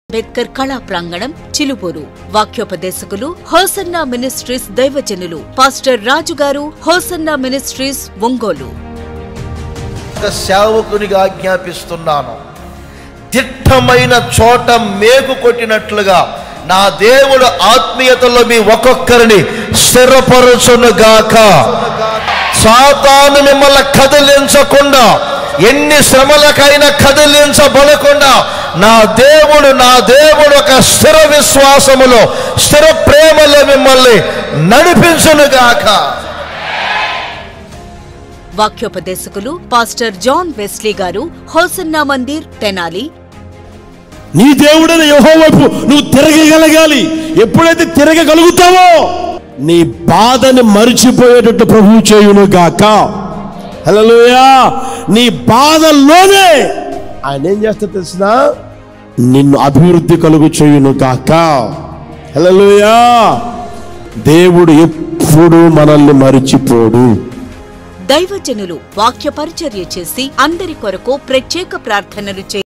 అంబేద్కర్ కళా ప్రాంగణం చిలుపూరు వాక్యోపదేశకులు హోసన్నా మినిస్ట్రీస్ దైవజనులు pastor Raju garu Hosanna ministries Ongole ఒక సేవకునిగా ఆజ్ఞాపిస్తున్నాను దిట్టమైన చోట మేకు కొట్టినట్లుగా నా దేవుడు ఆత్మీయతలో మీ ఒక్కొక్కరిని స్థిరపరచునుగాక సాతాను మిమ్మల్ని కదిలించకుండా ఎన్ని శ్రమలకైనా కదిలించబడకుండా నా దేవుడు నా దేవుడు ఒక స్థిర విశ్వాసములో స్థిర ప్రేమలో మిమ్మల్ని నడిపించునుగాక వాక్యోపదేశకులు pastor John Wesley garu Hosanna Mandir Tenali నీ దేవుడైన యహో వైపు నువ్వు తిరగగలగాలి ఎప్పుడైతే తిరగగలుగుతావో నీ బాధని మరిచిపోయేటట్టు ప్రభువు చేయును గాక హలోయా నీ బాధల్లోనే ఆయన ఏం చేస్తా తెలిసిన నిన్ను అభివృద్ధి కలుగు చేయును గాక హలోయా దేవుడు ఎప్పుడు మనల్ని మరిచిపోడు దైవజనులు వాక్య పరిచర్య చేసి అందరి కొరకు ప్రత్యేక ప్రార్థనలు చే